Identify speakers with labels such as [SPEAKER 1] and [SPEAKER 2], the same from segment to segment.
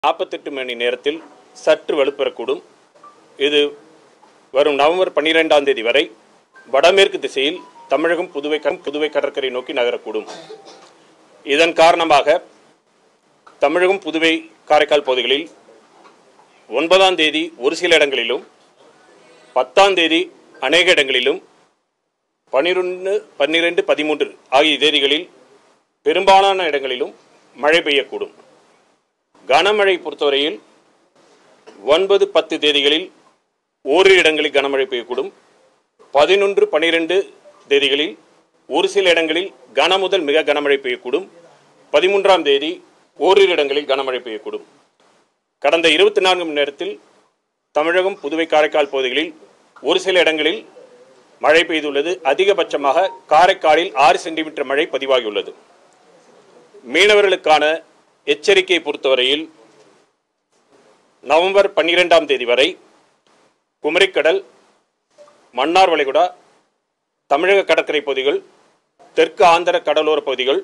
[SPEAKER 1] நாற்பத்தெட்டு மணி நேரத்தில் சற்று வலுப்பெறக்கூடும் இது வரும் நவம்பர் பன்னிரெண்டாம் தேதி வரை வடமேற்கு திசையில் தமிழகம் புதுவை க- புதுவை கடற்கரை நோக்கி நகரக்கூடும் இதன் காரணமாக தமிழகம் புதுவை காரைக்கால் பகுதிகளில் ஒன்பதாம் தேதி ஒரு சில இடங்களிலும் பத்தாம் தேதி அநேக இடங்களிலும் பனிரெண்டு பன்னிரெண்டு பதிமூன்று ஆகிய தேதிகளில் பெரும்பாலான இடங்களிலும் மழை பெய்யக்கூடும் கனமழை பொறுத்தவரையில் ஒன்பது பத்து தேதிகளில் ஓரிரு இடங்களில் கனமழை பெய்யக்கூடும் பதினொன்று பனிரெண்டு தேதிகளில் ஒரு சில இடங்களில் கன முதல் மிக கனமழை பெய்யக்கூடும் பதிமூன்றாம் தேதி ஓரிரு இடங்களில் கனமழை பெய்யக்கூடும் கடந்த இருபத்தி நான்கு மணி நேரத்தில் தமிழகம் புதுவை காரைக்கால் பகுதிகளில் ஒரு சில இடங்களில் மழை பெய்துள்ளது அதிகபட்சமாக காரைக்காலில் ஆறு சென்டிமீட்டர் மழை பதிவாகியுள்ளது மீனவர்களுக்கான எச்சரிக்கையை பொறுத்தவரையில் நவம்பர் பன்னிரெண்டாம் தேதி வரை குமரிக்கடல் மன்னார் வளைகுடா தமிழக கடற்கரை பகுதிகள் தெற்கு ஆந்திர கடலோர பகுதிகள்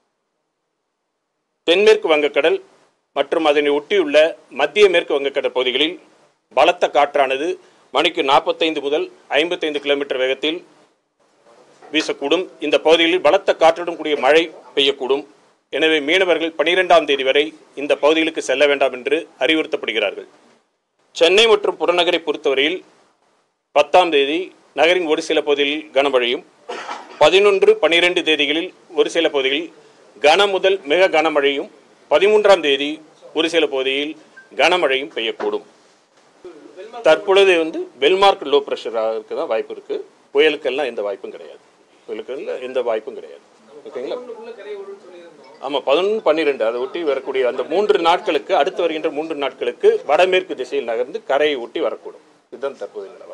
[SPEAKER 1] தென்மேற்கு வங்கக்கடல் மற்றும் அதனை ஒட்டியுள்ள மத்திய மேற்கு வங்கக்கடல் பகுதிகளில் பலத்த காற்றானது மணிக்கு நாற்பத்தைந்து முதல் ஐம்பத்தைந்து கிலோமீட்டர் வேகத்தில் வீசக்கூடும் இந்த பகுதிகளில் பலத்த காற்றுடன் கூடிய மழை பெய்யக்கூடும் எனவே மீனவர்கள் பனிரெண்டாம் தேதி வரை இந்த பகுதிகளுக்கு செல்ல வேண்டாம் என்று அறிவுறுத்தப்படுகிறார்கள் சென்னை மற்றும் புறநகரை பொறுத்தவரையில் பத்தாம் தேதி நகரின் ஒரு சில பகுதிகளில் கனமழையும் பதினொன்று பனிரெண்டு தேதிகளில் ஒரு சில பகுதிகளில் கன முதல் மிக கனமழையும் பதிமூன்றாம் தேதி ஒரு சில பகுதியில் கனமழையும் பெய்யக்கூடும் தற்பொழுது வந்து வெல்மார்க் லோ ப்ரெஷராக இருக்க தான் வாய்ப்பு இருக்கு புயலுக்கெல்லாம் எந்த வாய்ப்பும் கிடையாது புயலுக்கெல்லாம் எந்த வாய்ப்பும் கிடையாது ஓகேங்களா ஆமாம் பதினொன்று பன்னிரெண்டு அதை ஒட்டி வரக்கூடிய அந்த மூன்று நாட்களுக்கு அடுத்து வருகின்ற மூன்று நாட்களுக்கு வடமேற்கு திசையில் நகர்ந்து கரையை ஒட்டி வரக்கூடும் இதுதான் தற்போதைய நிலவரம்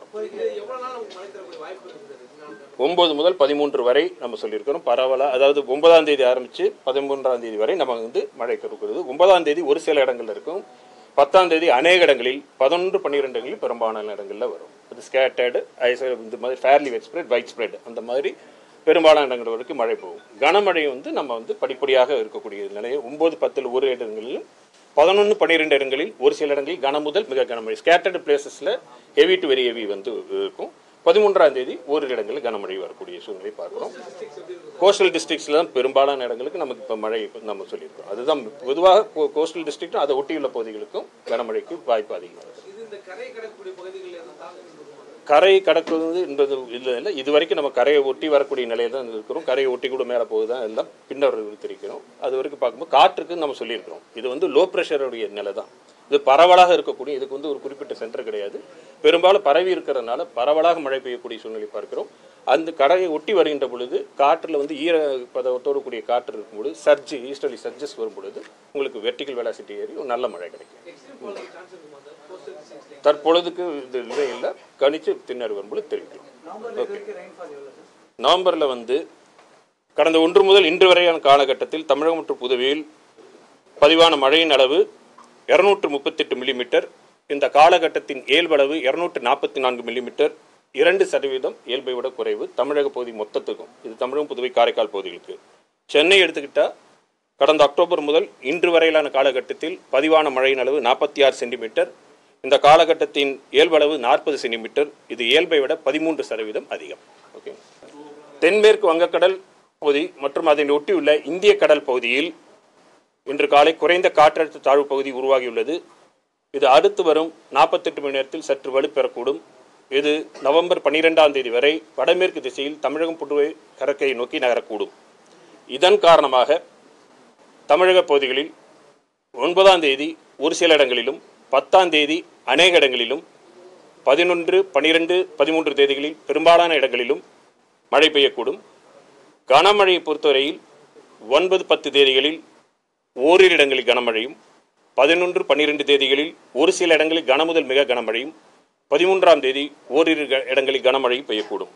[SPEAKER 1] ஒன்பது முதல் பதிமூன்று வரை நம்ம சொல்லியிருக்கிறோம் பரவலா அதாவது ஒன்பதாம் தேதி ஆரம்பிச்சு பதிமூன்றாம் தேதி வரை நம்ம வந்து மழை கொடுக்கிறது ஒன்பதாம் தேதி ஒரு சில இடங்கள்ல இருக்கும் பத்தாம் தேதி அநேக இடங்களில் பதினொன்று பன்னிரெண்டு இடங்களில் பெரும்பாலான இடங்களில் வரும் அது ஸ்கேட்டர்டு இந்த மாதிரி fairly widespread widespread அந்த மாதிரி பெரும்பாலான இடங்கள் வரைக்கும் மழை போகும் கனமழை வந்து நம்ம வந்து படிப்படியாக இருக்கக்கூடிய நிலையை ஒன்பது பத்தில் ஒரு இடங்களிலும் பதினொன்று பன்னிரெண்டு இடங்களில் ஒரு சில இடங்களில் கன முதல் மிக கனமழை ஸ்கேட்டர்டு பிளேசஸில் ஹெவி டு வெரி ஹெவி வந்து இருக்கும் பதிமூன்றாம் தேதி ஓரிரு இடங்களில் கனமழை வரக்கூடிய சூழ்நிலை பார்க்குறோம் கோஸ்டல் டிஸ்ட்ரிக்ஸில் தான் பெரும்பாலான இடங்களுக்கு நமக்கு இப்போ மழை இப்ப நம்ம சொல்லியிருக்கோம் அதுதான் பொதுவாக கோஸ்டல் டிஸ்ட்ரிக்ட்டும் அதை ஒட்டியுள்ள பகுதிகளுக்கும் கனமழைக்கு வாய்ப்பு அதிகமாக இருக்கு
[SPEAKER 2] இது இந்த கரை கடக்கக்கூடிய பகுதிகளில் எதுவும் தாக்கம் இருக்குமா?
[SPEAKER 1] கரை கடக்குவது என்பது இல்லை இல்லை இது வரைக்கும் நம்ம கரையை ஒட்டி வரக்கூடிய நிலையில தான் இருக்கிறோம் கரையை ஒட்டி கூட மேலே போகுதான் எல்லாம் பின்னர் தெரிவிக்கிறோம் அது வரைக்கும் பார்க்கும்போது காற்றுக்கு நம்ம சொல்லியிருக்கிறோம் இது வந்து லோ ப்ரெஷருடைய நிலை தான் இது பரவலாக இருக்கக்கூடிய இதுக்கு வந்து ஒரு குறிப்பிட்ட சென்டர் கிடையாது பெரும்பாலும் பரவி இருக்கிறதுனால பரவலாக மழை பெய்யக்கூடிய சூழ்நிலை பார்க்கிறோம் அந்த கரையை ஒட்டி வருகின்ற பொழுது காற்றில் வந்து ஈர பதத்தோடு கூடிய காற்று இருக்கும் பொழுது சர்ஜ் ஈஸ்டர்லி சர்ஜஸ் வரும் பொழுது உங்களுக்கு வெர்டிகல் வெலாசிட்டி ஏறி ஒரு நல்ல மழை கிடைக்கும்
[SPEAKER 2] எக்ஸ்ட்ரீம் போல சான்ஸ் இருக்குமா சார் கோஸ்டல் டிஸ்ட்ரிக்ஸ்ல
[SPEAKER 1] தற்பொழுதுக்கு இது இல்லை இல்லை கணிச்சு பின்னர் வரும்போது தெரிவிக்கலாம் ஓகே நவம்பரில் வந்து கடந்த ஒன்று முதல் இன்று வரையான காலகட்டத்தில் தமிழகம் மற்றும் புதுவையில் பதிவான மழையின் அளவு இருநூற்று முப்பத்தெட்டு மில்லிமீட்டர் இந்த காலகட்டத்தின் இயல்பளவு இருநூற்று நாற்பத்தி நான்கு மில்லிமீட்டர் இரண்டு சதவீதம் இயல்பை விட குறைவு தமிழக பகுதி மொத்தத்துக்கும் இது தமிழகம் புதுவை காரைக்கால் பகுதிகளுக்கு சென்னை எடுத்துக்கிட்டா கடந்த அக்டோபர் முதல் இன்று வரையிலான காலகட்டத்தில் பதிவான மழையின் அளவு நாற்பத்தி ஆறு சென்டிமீட்டர் இந்த காலகட்டத்தின் இயல்பளவு நாற்பது சென்டிமீட்டர் இது இயல்பை விட பதிமூன்று சதவீதம் அதிகம் ஓகே தென்மேற்கு வங்கக்கடல் பகுதி மற்றும் அதனை ஒட்டியுள்ள இந்திய கடல் பகுதியில் இன்று காலை குறைந்த காற்றழுத்த தாழ்வு பகுதி உருவாகியுள்ளது இது அடுத்து வரும் நாற்பத்தெட்டு மணி நேரத்தில் சற்று வலுப்பெறக்கூடும் இது நவம்பர் பன்னிரெண்டாம் தேதி வரை வடமேற்கு திசையில் தமிழகம் புதுவை கடற்கரையை நோக்கி நகரக்கூடும் இதன் காரணமாக தமிழக பகுதிகளில் ஒன்பதாம் தேதி ஒரு சில இடங்களிலும் பத்தாம் தேதி அநேக இடங்களிலும் பதினொன்று பனிரெண்டு பதிமூன்று தேதிகளில் பெரும்பாலான இடங்களிலும் மழை பெய்யக்கூடும் கனமழையை பொறுத்தவரையில் ஒன்பது பத்து தேதிகளில் ஓரிரு இடங்களில் கனமழையும் பதினொன்று பன்னிரெண்டு தேதிகளில் ஒரு சில இடங்களில் கனமுதல் மிக கனமழையும் பதிமூன்றாம் தேதி ஓரிரு க- இடங்களில் கனமழையும் பெய்யக்கூடும்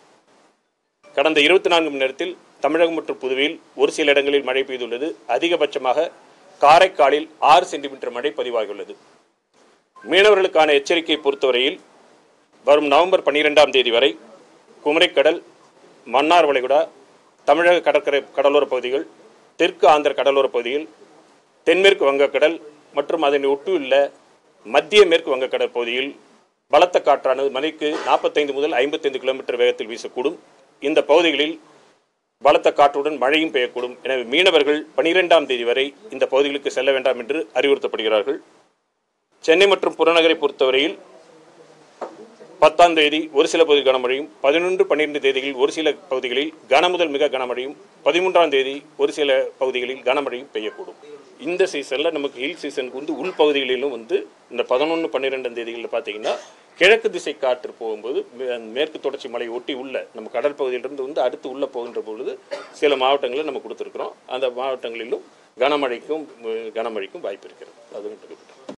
[SPEAKER 1] கடந்த இருபத்தி நான்கு மணி நேரத்தில் தமிழகம் மற்றும் புதுவையில் ஒரு சில இடங்களில் மழை பெய்துள்ளது அதிகபட்சமாக காரைக்காலில் ஆறு சென்டிமீட்டர் மழை பதிவாகியுள்ளது மீனவர்களுக்கான எச்சரிக்கையை பொறுத்தவரையில் வரும் நவம்பர் பன்னிரெண்டாம் தேதி வரை குமரிக்கடல் மன்னார் வளைகுடா தமிழக கடற்கரை கடலோர பகுதிகள் தெற்கு ஆந்திர கடலோர பகுதிகள் தென்மேற்கு வங்கக்கடல் மற்றும் அதனை ஒட்டியுள்ள மத்திய மேற்கு வங்கக்கடல் பகுதியில் பலத்த காற்றானது மணிக்கு நாற்பத்தைந்து முதல் ஐம்பத்தைந்து கிலோமீட்டர் வேகத்தில் வீசக்கூடும் இந்த பகுதிகளில் பலத்த காற்றுடன் மழையும் பெய்யக்கூடும் எனவே மீனவர்கள் பனிரெண்டாம் தேதி வரை இந்த பகுதிகளுக்கு செல்ல வேண்டாம் என்று அறிவுறுத்தப்படுகிறார்கள் சென்னை மற்றும் புறநகரை பொறுத்தவரையில் பத்தாம் தேதி ஒரு சில பகுதி கனமழையும் பதினொன்று பன்னிரெண்டு தேதிகளில் ஒரு சில பகுதிகளில் கனமுதல் மிக கனமழையும் பதிமூன்றாம் தேதி ஒரு சில பகுதிகளில் கனமழையும் பெய்யக்கூடும் இந்த சீசனில் நமக்கு ஹில் சீசனுக்கு வந்து உள் பகுதிகளிலும் வந்து இந்த பதினொன்று பன்னிரெண்டாம் தேதிகளில் பார்த்தீங்கன்னா கிழக்கு திசை காற்று போகும்போது மே- மேற்கு தொடர்ச்சி மலை ஒட்டி உள்ள நம்ம கடல் பகுதியிலிருந்து வந்து அடுத்து உள்ள போகின்ற பொழுது சில மாவட்டங்களில் நம்ம கொடுத்துருக்குறோம் அந்த மாவட்டங்களிலும் கனமழைக்கும் அஹ், கனமழைக்கும் வாய்ப்பு இருக்கிறது அதுவும் இருக்குது